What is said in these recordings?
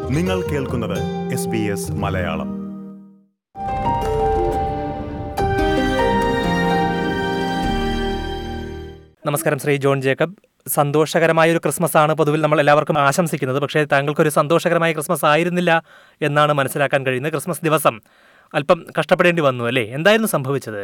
നിങ്ങൾ കേൾക്കുന്നത് S B S Malayalam നമസ്കാരം ശ്രീ ജോൺ ജേക്കബ് സന്തോഷകരമായ ഒരു ക്രിസ്മസ് ആണ് പൊതുവിൽ നമ്മൾ എല്ലാവർക്കും ആശംസിക്കുന്നത് പക്ഷേ താങ്കൾക്കൊരു സന്തോഷകരമായ ക്രിസ്മസ് ആയിരുന്നില്ല എന്നാണ് മനസ്സിലാക്കാൻ കഴിയുന്നത് ക്രിസ്മസ് ദിവസം അല്പം കഷ്ടപ്പെടേണ്ടി വന്നു അല്ലേ എന്തായിരുന്നു സംഭവിച്ചത്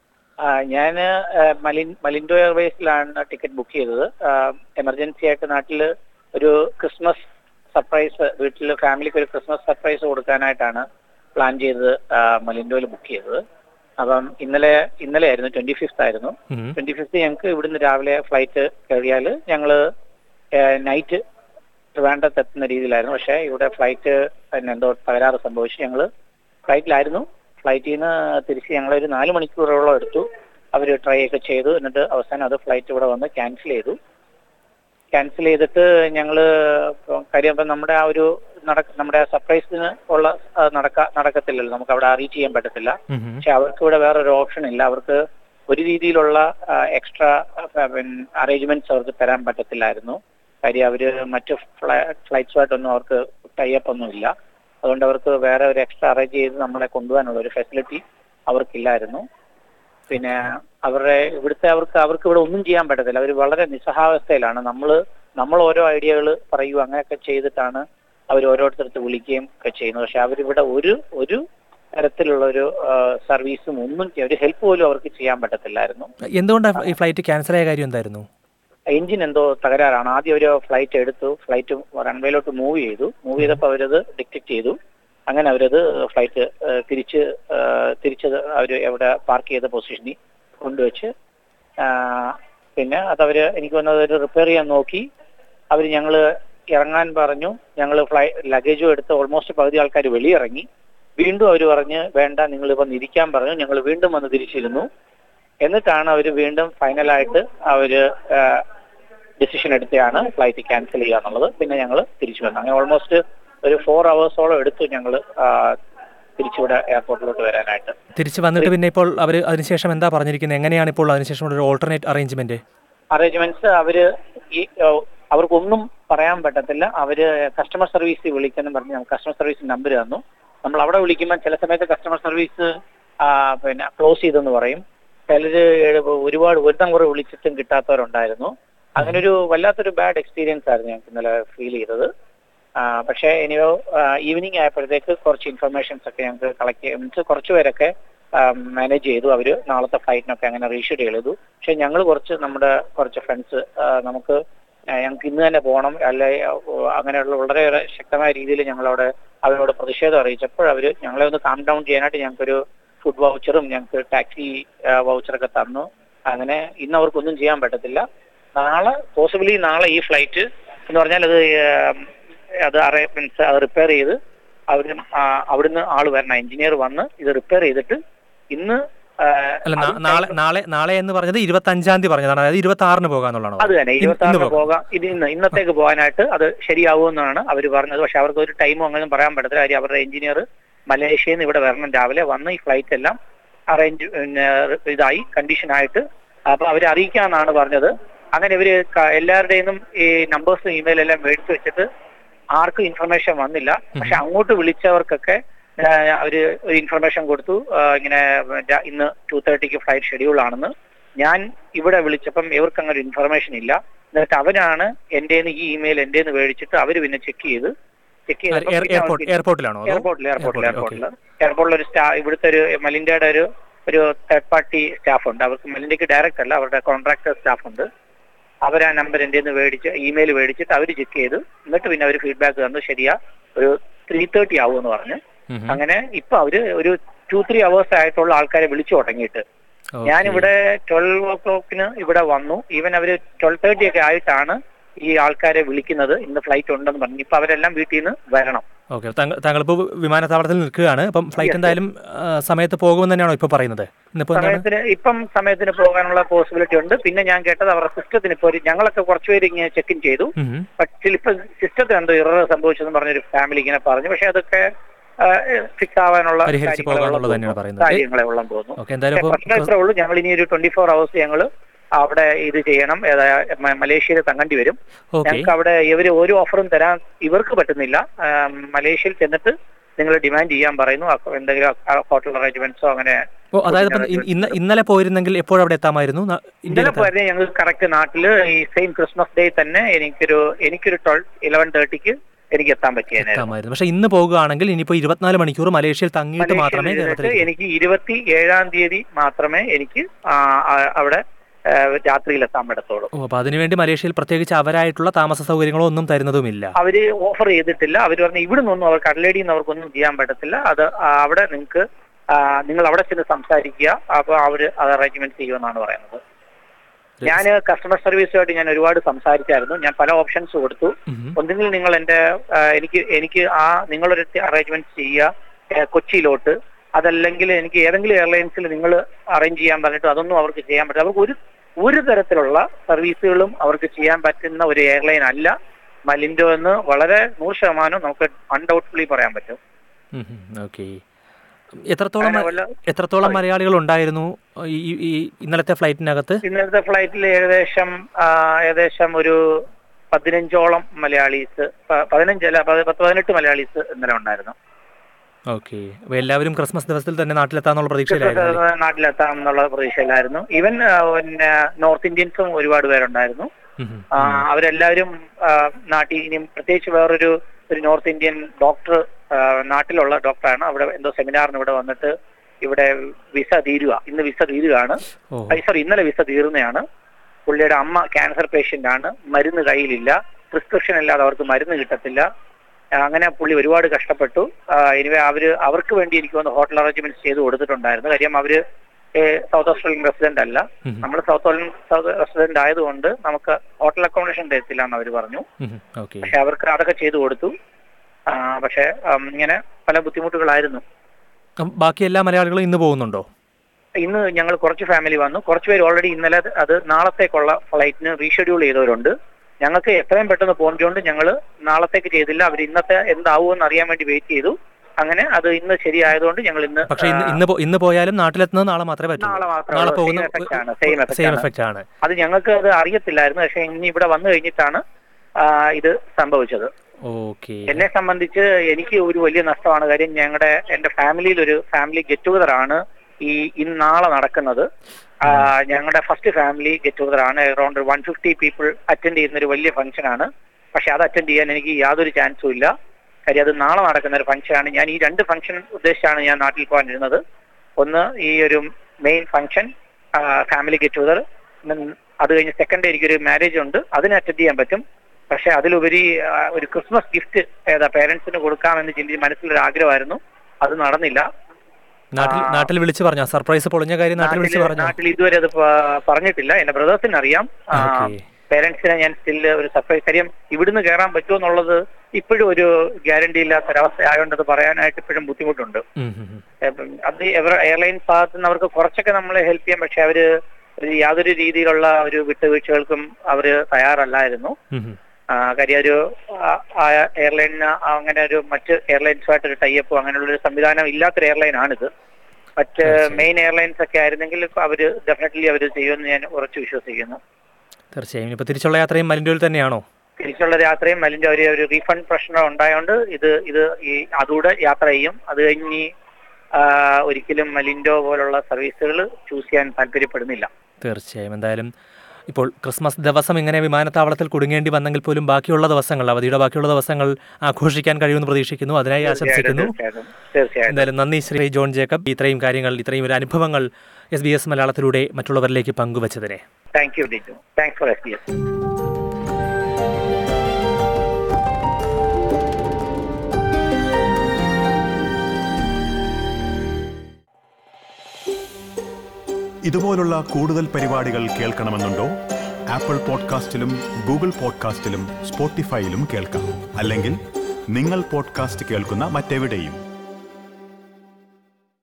ഞാൻ മലിൻ മലിൻഡോ എയർവേസിലാണ് ടിക്കറ്റ് ബുക്ക് ചെയ്തത് എമർജൻസി ആയിട്ട് നാട്ടിൽ ഒരു ക്രിസ്മസ് സർപ്രൈസ് വീട്ടിൽ ഫാമിലിക്ക് ഒരു ക്രിസ്മസ് സർപ്രൈസ് കൊടുക്കാനായിട്ടാണ് പ്ലാൻ ചെയ്തത് മലിൻഡോയിൽ ബുക്ക് ചെയ്തത് അപ്പം ഇന്നലെ ഇന്നലെ ആയിരുന്നു ട്വന്റി ഫിഫ്ത്ത് ആയിരുന്നു ഉം. ട്വന്റി ഫിഫ്ത്ത് ഞങ്ങൾക്ക് ഇവിടുന്ന് രാവിലെ ഫ്ലൈറ്റ് കയറിയാൽ ഞങ്ങള് നൈറ്റ് ട്രിവാൻഡ്രത്ത് എത്തുന്ന രീതിയിലായിരുന്നു പക്ഷേ ഇവിടെ ഫ്ലൈറ്റ് എന്തോ തകരാറ് സംഭവിച്ചു ഞങ്ങള് ഫ്ലൈറ്റിലായിരുന്നു ഫ്ലൈറ്റിൽ നിന്ന് തിരിച്ച് ഞങ്ങളൊരു നാല് മണിക്കൂറോളം എടുത്തു അവർ ട്രൈ ഒക്കെ ചെയ്തു എന്നിട്ട് അവസാനം അത് ഫ്ലൈറ്റ് ഇവിടെ വന്ന് ക്യാൻസൽ ചെയ്തു ക്യാൻസൽ ചെയ്തിട്ട് ഞങ്ങള് ഇപ്പം കാര്യം ഇപ്പം നമ്മുടെ ആ ഒരു നടക്ക നമ്മുടെ ആ സർപ്രൈസിന് ഉള്ള ആ, നടക്ക നടക്കത്തില്ലല്ലോ നമുക്ക് അവിടെ അറിയിച്ച് ചെയ്യാൻ പറ്റത്തില്ല ഉം. പക്ഷെ അവർക്ക് ഇവിടെ വേറൊരു ഓപ്ഷൻ ഇല്ല അവർക്ക് ഒരു രീതിയിലുള്ള എക്സ്ട്രാ അറേഞ്ച്മെന്റ്സ് അവർക്ക് തരാൻ പറ്റത്തില്ലായിരുന്നു കാര്യം അവര് മറ്റ് ഫ്ലൈറ്റ്സുമായിട്ടൊന്നും അവർക്ക് ടൈപ്പ് ഒന്നും ഇല്ല അതുകൊണ്ട് അവർക്ക് വേറെ ഒരു എക്സ്ട്രാ അറേഞ്ച് ചെയ്ത് നമ്മളെ കൊണ്ടുപോകാനുള്ള ഒരു ഫെസിലിറ്റി അവർക്കില്ലായിരുന്നു പിന്നെ അവരുടെ ഇവിടുത്തെ അവർക്ക് അവർക്ക് ഇവിടെ ഒന്നും ചെയ്യാൻ പറ്റത്തില്ല അവർ വളരെ നിസ്സഹാവസ്ഥയിലാണ് നമ്മൾ നമ്മൾ ഓരോ ഐഡിയകൾ പറയൂ അങ്ങനെയൊക്കെ ചെയ്തിട്ടാണ് അവർ ഓരോരുത്തർക്ക് വിളിക്കുകയും ഒക്കെ ചെയ്യുന്നത് പക്ഷെ അവരിവിടെ ഒരു ഒരു തരത്തിലുള്ള ഒരു സർവീസും ഒന്നും ചെയ്യ- ഒരു ഹെൽപ്പ് പോലും അവർക്ക് ചെയ്യാൻ പറ്റത്തില്ലായിരുന്നു എന്തുകൊണ്ടാണ് ഈ ഫ്ലൈറ്റ് ക്യാൻസൽ ആയ കാര്യം എന്തായിരുന്നു എഞ്ചിൻ എന്തോ തകരാറാണ് ആദ്യം ഒരു ഫ്ലൈറ്റ് എടുത്തു ഫ്ലൈറ്റ് റൺവേയിലോട്ട് മൂവ് ചെയ്തു മൂവ് ചെയ്തപ്പോൾ അവരത് ഡിറ്റക്ട് ചെയ്തു അങ്ങനെ അവരത് ഫ്ലൈറ്റ് തിരിച്ച് ആ, തിരിച്ചത് അവർ എവിടെ പാർക്ക് ചെയ്ത പൊസിഷനിൽ കൊണ്ടുവച്ച് ആ, പിന്നെ അതവര് എനിക്ക് വന്നത് ഒരു റിപ്പയർ ചെയ്യാൻ നോക്കി അവർ ഞങ്ങൾ ഇറങ്ങാൻ പറഞ്ഞു ഞങ്ങൾ ഫ്ലൈ ലഗേജും എടുത്ത് ഓൾമോസ്റ്റ് പകുതി ആൾക്കാർ വെളിയിറങ്ങി വീണ്ടും അവർ പറഞ്ഞ് വേണ്ട നിങ്ങൾ ഇപ്പം ഇരിക്കാൻ പറഞ്ഞു ഞങ്ങൾ വീണ്ടും വന്ന് തിരിച്ചിരുന്നു എന്നിട്ടാണ് അവർ വീണ്ടും ഫൈനലായിട്ട് അവര് ഡിസിഷൻ എടുത്തെയാണ് ഫ്ലൈറ്റ് ക്യാൻസൽ ചെയ്യുക എന്നുള്ളത് പിന്നെ ഞങ്ങൾ തിരിച്ചു വന്നു അങ്ങനെ ഓൾമോസ്റ്റ് ഒരു ഫോർ അവേഴ്സോളം എടുത്തു ഞങ്ങൾ തിരിച്ചിവിടെ എയർപോർട്ടിലോട്ട് വരാനായിട്ട് തിരിച്ച് വന്നിട്ട് പിന്നെ ഇപ്പോൾ അവർ അതിനുശേഷം എന്താ പറഞ്ഞിരിക്കുന്നത് എങ്ങനെയാണ് ഇപ്പോൾ അതിനുശേഷം ഒരു ഓൾട്ടർനേറ്റ് അറേഞ്ച്മെന്റ് അറേഞ്ച്മെന്റ്സ് അവര് ഈ ഓ, അവർക്കൊന്നും പറയാൻ പറ്റത്തില്ല അവര് കസ്റ്റമർ സർവീസിൽ വിളിക്കണം പറഞ്ഞ് നമുക്ക് കസ്റ്റമർ സർവീസ് നമ്പർ തന്നു നമ്മൾ അവിടെ വിളിക്കുമ്പോൾ ചില സമയത്ത് കസ്റ്റമർ സർവീസ് പിന്നെ ക്ലോസ് ചെയ്തെന്ന് പറയും ചിലര് ഒരുപാട് ഒരുത്തം കുറെ വിളിച്ചിട്ടും കിട്ടാത്തവരുണ്ടായിരുന്നു അങ്ങനെ ഒരു വല്ലാത്തൊരു ബാഡ് എക്സ്പീരിയൻസ് ആയിരുന്നു ഞങ്ങൾക്ക് ഇന്നലെ ഫീൽ ചെയ്തത് ആ, പക്ഷേ ഇനിയോ ഈവനിങ് ആയപ്പോഴത്തേക്ക് കുറച്ച് ഇൻഫർമേഷൻസ് ഒക്കെ ഞങ്ങൾക്ക് കളക്ട് മീൻസ് കുറച്ച് പേരൊക്കെ മാനേജ് ചെയ്തു അവർ നാളത്തെ ഫ്ലൈറ്റിനൊക്കെ അങ്ങനെ റീഷെഡ്യൂൾ ചെയ്തു പക്ഷെ ഞങ്ങൾ കുറച്ച് നമ്മുടെ കുറച്ച് ഫ്രണ്ട്സ് നമുക്ക് ആ, ഞങ്ങൾക്ക് ഇന്ന് തന്നെ പോകണം അല്ലെ അങ്ങനെയുള്ള വളരെയേറെ ശക്തമായ രീതിയിൽ ഞങ്ങളവിടെ അവരോട് പ്രതിഷേധം അറിയിച്ചപ്പോൾ അവർ ഞങ്ങളെ ഒന്ന് കാം ഡൗൺ ചെയ്യാനായിട്ട് ഞങ്ങൾക്കൊരു ഫുഡ് വൗച്ചറും ഞങ്ങൾക്ക് ടാക്സി വൗച്ചറൊക്കെ തന്നു അങ്ങനെ ഇന്ന് അവർക്കൊന്നും ചെയ്യാൻ പറ്റത്തില്ല നാളെ പോസിബിലി നാളെ ഈ ഫ്ലൈറ്റ് എന്ന് പറഞ്ഞാൽ അത് ഏം, അത് അറേ മീൻസ് അത് റിപ്പയർ ചെയ്ത് അവർ അവിടുന്ന് ആള് വരണം എഞ്ചിനീയർ വന്ന് ഇത് റിപ്പയർ ചെയ്തിട്ട് ഇന്ന് ആ, അല്ല നാ- അത് നാളെ നാളെ നാളെ എന്ന് പറഞ്ഞത് ഇരുപത്തി അഞ്ചാം തീയതി പറഞ്ഞതാണ് അതായത് ഇരുപത്തി ആറിന് പോകാന്നുള്ളതാണോ അത് തന്നെ ഇന്ന് ഇരുപത്തി ആറിന് പോകാം. പോകാം ഇത് ഇന്ന് ഇന്നത്തേക്ക് പോകാനായിട്ട് അത് ശരിയാവുമെന്നാണ് അവർ പറഞ്ഞത് പക്ഷെ അവർക്ക് ഒരു ടൈമും അങ്ങനെ പറയാൻ പറ്റത്തില്ല കാര്യം അവരുടെ എഞ്ചിനീയർ മലേഷ്യയിൽ നിന്ന് ഇവിടെ വരണം രാവിലെ വന്ന് ഈ ഫ്ലൈറ്റ് എല്ലാം അറേഞ്ച് ഇതായി കണ്ടീഷനായിട്ട് അപ്പൊ അവരെ അറിയിക്കാന്നാണ് പറഞ്ഞത് അങ്ങനെ ഇവര് ക- എല്ലാവരുടെയും ഈ നമ്പേഴ്സും ഇമെയിൽ എല്ലാം മേടിച്ചു വെച്ചിട്ട് ആർക്കും ഇൻഫർമേഷൻ വന്നില്ല പക്ഷെ അങ്ങോട്ട് വിളിച്ചവർക്കൊക്കെ ആ, അവര് ഒരു ഇൻഫർമേഷൻ കൊടുത്തു ആ, ഇങ്ങനെ ര- ഇന്ന് ടു തേർട്ടിക്ക് ഫ്ലൈറ്റ് ഷെഡ്യൂൾ ആണെന്ന് ഞാൻ ഇവിടെ വിളിച്ചപ്പം ഇവർക്ക് അങ്ങനെ ഒരു ഇൻഫർമേഷൻ ഇല്ല എന്നിട്ട് അവരാണ് എൻ്റെ ഈ ഇമെയിൽ എൻ്റെ മേടിച്ചിട്ട് അവർ പിന്നെ ചെക്ക് ചെയ്ത് ചെക്ക് എയർ- എയർപോർട്ട് എയർപോർട്ടിലാണോ അതോ? എയർപോർട്ടിൽ എയർപോർട്ടിൽ എയർപോർട്ടിൽ, എയർപോർട്ടിൽ എയർപോർട്ടിൽ ഒരു സ്റ്റാ ഇവിടുത്തെ ഒരു മലിൻഡയുടെ ഒരു ഒരു തേർഡ് പാർട്ടി സ്റ്റാഫ് ഉണ്ട് അവർക്ക് മലിൻഡയ്ക്ക് ഡയറക്റ്റ് അല്ല അവരുടെ കോൺട്രാക്ടർ സ്റ്റാഫ് ഉണ്ട് അവർ ആ നമ്പർ എൻ്റെ നിന്ന് മേടിച്ച് ഇമെയിൽ മേടിച്ചിട്ട് അവർ ചെക്ക് ചെയ്തു എന്നിട്ട് പിന്നെ അവർ ഫീഡ്ബാക്ക് തന്നു ശരിയാ ഒരു ത്രീ തേർട്ടി ആവുമെന്ന് പറഞ്ഞു ഉം ഉം. അങ്ങനെ ഇപ്പൊ അവര് ഒരു ടു ത്രീ അവേഴ്സ് ആയിട്ടുള്ള ആൾക്കാരെ വിളിച്ചു തുടങ്ങിയിട്ട് ഓക്കേ. ഞാനിവിടെ ട്വൽവ് ഓ ക്ലോക്കിന് ഇവിടെ വന്നു ഈവൻ അവര് ട്വൽവ് തേർട്ടി ഒക്കെ ആയിട്ടാണ് ഈ ആൾക്കാരെ വിളിക്കുന്നത് ഇന്ന് ഫ്ലൈറ്റ് ഉണ്ടെന്ന് പറഞ്ഞു ഇപ്പൊ അവരെല്ലാം വീട്ടിൽ നിന്ന് വരണം ഓക്കെ താങ്കൾ താങ്കളിപ്പോൾ വിമാനത്താവളത്തിൽ നിൽക്കുകയാണ് അപ്പം ഫ്ലൈറ്റ് Yes, എന്തായാലും ആ, സമയത്ത് പോകുമെന്ന് തന്നെയാണോ ഇപ്പോൾ പറയുന്നത് ഇന്നിപ്പോൾ എന്താണ് സമയത്തിന് ഇപ്പം സമയത്തിന് പോകാനുള്ള പോസിബിലിറ്റി ഉണ്ട് പിന്നെ ഞാൻ കേട്ടത് അവരുടെ സിസ്റ്റത്തിന് ഇപ്പോൾ ഒരു ഞങ്ങളൊക്കെ കുറച്ചുപേര് ഇങ്ങനെ ചെക്ക് ഇൻ ചെയ്തു ഉം ഉം. പക്ഷേ ഇപ്പൊ സിസ്റ്റത്തിന് എന്തോ ഇറർ സംഭവിച്ചെന്ന് പറഞ്ഞൊരു ഫാമിലി ഇങ്ങനെ പറഞ്ഞു പക്ഷെ അതൊക്കെ ഫിക്സ് ആവാനുള്ള പരിഹരിച്ച് കാര്യങ്ങളെ പോകാന്നുള്ളത് ഉള്ളെന്ന് തന്നെയാണ് തോന്നുന്നു. പറയുന്നത്. കാര്യങ്ങളെ ഉള്ളെന്ന് തോന്നുന്നു ഓക്കെ എന്തായാലും പക്ഷേ ഇപ്പോൾ പ്രശ്നം ഇത്രേ ഉള്ളൂ ഞങ്ങൾ ഇനി ഒരു ട്വന്റി ഫോർ അവേഴ്സ് ഞങ്ങൾ അവിടെ ഇത് ചെയ്യണം ഏതാ മ- മലേഷ്യയിൽ തങ്ങേണ്ടി വരും ഓക്കെ ഞങ്ങൾക്ക് അവിടെ ഇവർ ഒരു ഓഫറും തരാൻ ഇവർക്ക് പറ്റുന്നില്ല ആം, മലേഷ്യയിൽ ചെന്നിട്ട് നിങ്ങൾ ഡിമാൻഡ് ചെയ്യാൻ പറയുന്നു അപ്പൊ എന്തെങ്കിലും ഹോട്ടൽ അറേഞ്ച്മെന്റ്സോ അങ്ങനെ ഓ അതായത് ഇപ്പം ഇ- ഇന്ന ഇന്നലെ പോയിരുന്നെങ്കിൽ എപ്പോഴവിടെ എത്താമായിരുന്നു ന- ഇന്നലെ ഇന്ത്യയിലെത്താൻ പോയിരുന്നെ ഞങ്ങൾക്ക് കറക്റ്റ് നാട്ടില് ഈ സെയിം ക്രിസ്മസ് ഡേ തന്നെ എനിക്കൊരു എനിക്കൊരു ട്വൽവ് ഇലവൻ തേർട്ടിക്ക് എനിക്ക് എത്താൻ പറ്റിയേനെ എത്താമായിരുന്നു പക്ഷെ ഇന്ന് പോകുകയാണെങ്കിൽ ഇനിയിപ്പോൾ ഇരുപത്തിനാല് മണിക്കൂർ മലേഷ്യയിൽ തങ്ങിയിട്ട് മാത്രമേ മലേഷ്യയിൽ ഇരുന്നിട്ട് കേരളത്തിലേക്ക് എനിക്ക് ഇരുപത്തി ഏഴാം തീയതി മാത്രമേ എനിക്ക് ആ, ആ, അവിടെ ആ, രാത്രിയിൽ എത്താൻ പറ്റത്തുള്ളൂ ഓ അപ്പോൾ അതിനുവേണ്ടി മലേഷ്യയിൽ പ്രത്യേകിച്ച് അവരായിട്ടുള്ള താമസ സൗകര്യങ്ങളോ ഒന്നും തരുന്നതുമില്ല അവര് ഓഫർ ചെയ്തിട്ടില്ല അവർ പറഞ്ഞു ഇവിടെ നിന്നൊന്നും അവർക്ക് കടലേടിയിൽ നിന്ന് അവർക്കൊന്നും ചെയ്യാൻ പറ്റത്തില്ല അത് ആ, അവിടെ നിങ്ങൾക്ക് നിങ്ങൾ അവിടെ ചെന്ന് സംസാരിക്കുക അപ്പോൾ അവര് അത് അറേഞ്ച്മെന്റ് ചെയ്യുമെന്നാണ് പറയുന്നത് ഞാൻ കസ്റ്റമർ സർവീസുമായിട്ട് ഞാൻ ഒരുപാട് സംസാരിച്ചായിരുന്നു ഞാൻ പല ഓപ്ഷൻസ് കൊടുത്തു ഉം. ഒന്നുകിൽ നിങ്ങൾ എന്റെ ആ, എനിക്ക് എനിക്ക് ആ നിങ്ങളൊരു അറേഞ്ച്മെന്റ് ചെയ്യുക ഏ, കൊച്ചിയിലോട്ട് അതല്ലെങ്കിൽ എനിക്ക് ഏതെങ്കിലും എയർലൈൻസിൽ നിങ്ങൾ അറേഞ്ച് ചെയ്യാൻ പറഞ്ഞിട്ട് അതൊന്നും അവർക്ക് ചെയ്യാൻ പറ്റില്ല അവർക്ക് ഒരു ഒരു തരത്തിലുള്ള സർവീസുകളും അവർക്ക് ചെയ്യാൻ പറ്റുന്ന ഒരു എയർലൈൻ അല്ല മലിൻഡോ എന്ന് വളരെ നൂറ് ശതമാനം നമുക്ക് അൺഡൗട്ട്ഫുള്ളി പറയാൻ പറ്റും ഉം, ഉം. ഓക്കെ എത്രത്തോളം അങ്ങനെ മ- വല്ല- എത്രത്തോളം മലയാളികൾ ഉണ്ടായിരുന്നു ഈ ഈ- ഈ ഇന്നലത്തെ ഫ്ലൈറ്റിനകത്ത് ഇന്നലത്തെ ഫ്ലൈറ്റിൽ ഏകദേശം ആ, ഏകദേശം ഒരു പതിനഞ്ചോളം മലയാളീസ് പ- പതിനഞ്ചല്ല പത് പത്ത് പതിനെട്ട് മലയാളീസ് ഇന്നലെ ഉണ്ടായിരുന്നു ഓക്കെ അപ്പോൾ എല്ലാവരും ക്രിസ്മസ് ദിവസത്തിൽ തന്നെ നാട്ടിലെത്താന്നുള്ള പ്രതീക്ഷയിലായിരുന്നു അല്ലേ? നാട്ടിലെത്താം എന്നുള്ള പ്രതീക്ഷയിലായിരുന്നു ഈവൻ ആ, പിന്നെ നോർത്ത് ഇന്ത്യൻസും ഒരുപാട് പേരുണ്ടായിരുന്നു ഉം, ഉം. ആ, അവരെല്ലാവരും ആ, നാട്ടിൽ ഇനി പ്രത്യേകിച്ച് വേറൊരു ഒരു നോർത്ത് ഇന്ത്യൻ ഡോക്ടർ ആ, നാട്ടിലുള്ള ഡോക്ടറാണ് അവിടെ എന്തോ സെമിനാറിന് ഇവിടെ വന്നിട്ട് ഇവിടെ വിസ തീരുക ഇന്ന് വിസ തീരുകയാണ് ഓ സോറി ഇന്നലെ വിസ തീർന്നതാണ് പുള്ളിയുടെ അമ്മ ക്യാൻസർ പേഷ്യന്റ് ആണ് മരുന്ന് കയ്യിലില്ല പ്രിസ്ക്രിപ്ഷൻ ഇല്ലാതെ അവർക്ക് മരുന്ന് കിട്ടത്തില്ല ആ, അങ്ങനെ പുള്ളി ഒരുപാട് കഷ്ടപ്പെട്ടു എനിവേ അവര് അവർക്ക് വേണ്ടി എനിക്ക് വന്ന് ഹോട്ടൽ അറേഞ്ച്മെന്റ്സ് ചെയ്ത് കൊടുത്തിട്ടുണ്ടായിരുന്നു കാര്യം അവര് സൗത്ത് ഓസ്ട്രേലിയൻ റെസിഡന്റ് അല്ല ഉം, നമ്മൾ സൗത്ത് ഓസ്ട്രേലിയൻ സൗത്ത് റെസിഡന്റ് ആയതുകൊണ്ട് നമുക്ക് ഹോട്ടൽ അക്കോമഡേഷൻ തരത്തില്ല എന്ന് അവർ പറഞ്ഞു ഉം, ഉം. ഓക്കെ പക്ഷെ അവർക്ക് അതൊക്കെ ചെയ്തു കൊടുത്തു ആ, പക്ഷെ ഉം, ഇങ്ങനെ പല ബുദ്ധിമുട്ടുകളായിരുന്നു അപ്പം ബാക്കി എല്ലാ മലയാളികളും ഇന്ന് പോകുന്നുണ്ടോ ഇന്ന് ഞങ്ങൾ കുറച്ച് ഫാമിലി വന്നു കുറച്ച് പേര് ഓൾറെഡി ഇന്നലെ അത് അത് നാളത്തേക്കുള്ള ഫ്ലൈറ്റിന് റീഷെഡ്യൂൾ ചെയ്തവരുണ്ട് ഞങ്ങൾക്ക് എത്രയും പെട്ടെന്ന് പോകേണ്ടതുകൊണ്ട് ഞങ്ങൾ നാളത്തേക്ക് ചെയ്തില്ല അവർ ഇന്നത്തെ എന്താവുമെന്ന് അറിയാൻ വേണ്ടി വെയിറ്റ് ചെയ്തു അങ്ങനെ അത് ഇന്ന് ശരിയായതുകൊണ്ട് ഞങ്ങൾ ഇന്ന് പക്ഷേ ഇന്ന് ഇന്ന് പോ- ഇന്ന് പോയാലും നാട്ടിലെത്തുന്നത് നാളെ മാത്രമേ പറ്റൂ നാളെ മാത്രമേ നാളെ ഉള്ളൂ. പോകുന്ന Same effect ആണ്. Same effect സെയിം ആണ്. എഫക്റ്റ് ആണ് അത് ഞങ്ങൾക്ക് അത് അറിയത്തില്ലായിരുന്നു പക്ഷെ ഇനി ഇവിടെ വന്നു കഴിഞ്ഞിട്ടാണ് ആ, ഇത് സംഭവിച്ചത് ഓക്കെ എന്നെ സംബന്ധിച്ച് എനിക്ക് ഒരു വലിയ നഷ്ടമാണ് കാര്യം ഞങ്ങളുടെ എന്റെ ഫാമിലിയിൽ ഒരു ഫാമിലി ഗെറ്റ് ടുഗദർ ആണ് ഈ ഇന്ന് നാളെ നടക്കുന്നത് ആ, ഞങ്ങളുടെ ഫസ്റ്റ് ഫാമിലി ഗെറ്റ് ടുഗദർ ആണ് around one fifty people attend ചെയ്യുന്ന ഒരു വലിയ ഫംഗ്ഷൻ ആണ് പക്ഷെ അത് അറ്റൻഡ് ചെയ്യാൻ എനിക്ക് യാതൊരു ചാൻസും ഇല്ല കാര്യം അത് നാളെ നടക്കുന്ന ഒരു ഫംഗ്ഷൻ ആണ് ഞാൻ ഈ രണ്ട് ഫംഗ്ഷൻ ഉദ്ദേശിച്ചാണ് ഞാൻ നാട്ടിൽ പോകാനിരുന്നത് ഒന്ന് ഈ ഒരു main function family get together അത് കഴിഞ്ഞ് സെക്കൻഡ് എനിക്കൊരു മാരേജ് ഉണ്ട് അതിന് അറ്റൻഡ് ചെയ്യാൻ പറ്റും പക്ഷെ അതിലുപരി ആ, ഒരു ക്രിസ്മസ് ഗിഫ്റ്റ് ഏതാ പേരൻസിന് കൊടുക്കാമെന്ന് ചിന്തിച്ച് മനസ്സിലൊരു ആഗ്രഹമായിരുന്നു അത് നടന്നില്ല നാട്ടിൽ നാട്ടിൽ വിളിച്ചു പറഞ്ഞോ സർപ്രൈസ് പൊളിഞ്ഞ കാര്യം നാട്ടിൽ വിളിച്ചു നാട്ടില് പറഞ്ഞോ നാട്ടിൽ ഇതുവരെ അത് പ- പറഞ്ഞിട്ടില്ല എന്റെ ബ്രദേഴ്സിന് അറിയാം ഓക്കെ പേരൻസിനെ ഞാൻ സ്റ്റിൽ ഒരു സർപ്രൈസ് കാര്യം ഇവിടുന്ന് കയറാൻ പറ്റുമോ എന്നുള്ളത് ഇപ്പോഴും ഒരു ഗ്യാരണ്ടി ഇല്ലാത്ത ഒരവസ്ഥ ആയതുകൊണ്ട് അത് പറയാനായിട്ട് ഇപ്പോഴും ബുദ്ധിമുട്ടുണ്ട് ഏപ്പം അത് എവർ എയർലൈൻസ് ഭാഗത്ത് നിന്ന് അവർക്ക് കുറച്ചൊക്കെ നമ്മളെ ഹെൽപ്പ് ചെയ്യാം പക്ഷെ അവര് ഒരു യാതൊരു രീതിയിലുള്ള ഒരു വിട്ടുവീഴ്ചകൾക്കും അവര് തയ്യാറല്ലായിരുന്നു ആ, കാര്യം ഒരു ആ എയർലൈനിന് അങ്ങനെ ഒരു മറ്റ് എയർലൈൻസുമായിട്ട് ഒരു ടൈപ്പ് അങ്ങനെയുള്ള ഒരു സംവിധാനം ഇല്ലാത്തൊരു എയർലൈൻ ആണിത് മറ്റ് തീർച്ചയായും. മെയിൻ എയർലൈൻസ് ഒക്കെ ആയിരുന്നെങ്കിൽ അവര് ഡെഫിനറ്റ്ലി അവർ ചെയ്യുമെന്ന് ഞാൻ ഉറച്ചു വിശ്വസിക്കുന്നു തീർച്ചയായും ഇപ്പൊ തിരിച്ചുള്ള യാത്രയും മലിൻഡോയിൽ തന്നെയാണോ തിരിച്ചുള്ള യാത്രയും അതിന്റെ ഒരു ഒരു റീഫണ്ട് പ്രശ്നം ഉണ്ടായതുകൊണ്ട് ഇത് ഇത് ഈ അതുകൂടെ യാത്ര ചെയ്യും അത് കഴിഞ്ഞ് ഈ, ആ, ഒരിക്കലും മലിൻഡോ പോലുള്ള സർവീസുകൾ ചൂസ് ചെയ്യാൻ താല്പര്യപ്പെടുന്നില്ല തീർച്ചയായും എന്തായാലും ഇപ്പോൾ ക്രിസ്മസ് ദിവസം ഇങ്ങനെ വിമാനത്താവളത്തിൽ കുടുങ്ങേണ്ടി വന്നെങ്കിൽ പോലും ബാക്കിയുള്ള ദിവസങ്ങൾ അവധിയുടെ ബാക്കിയുള്ള ദിവസങ്ങൾ ആഘോഷിക്കാൻ കഴിയുമെന്ന് പ്രതീക്ഷിക്കുന്നു അതിനായി ആശംസിക്കുന്നു തീർച്ചയായിട്ടും തീർച്ചയായിട്ടും എന്തായാലും നന്ദി ശ്രീ ജോൺ ജേക്കബ് ഇത്രയും കാര്യങ്ങൾ ഇത്രയും ഒരു അനുഭവങ്ങൾ എസ് ബി എസ് മലയാളത്തിലൂടെ മറ്റുള്ളവരിലേക്ക് പങ്കുവച്ചതിനെ thank you Diju thanks for S B S ഇതുപോലുള്ള കൂടുതൽ പരിപാടികൾ കേൾക്കണമെന്നുണ്ടോ ആപ്പിൾ പോഡ്കാസ്റ്റിലും ഗൂഗിൾ പോഡ്കാസ്റ്റിലും സ്പോട്ടിഫൈയിലും കേൾക്കാം അല്ലെങ്കിൽ നിങ്ങൾ പോഡ്കാസ്റ്റ് കേൾക്കുന്ന മറ്റെവിടെയും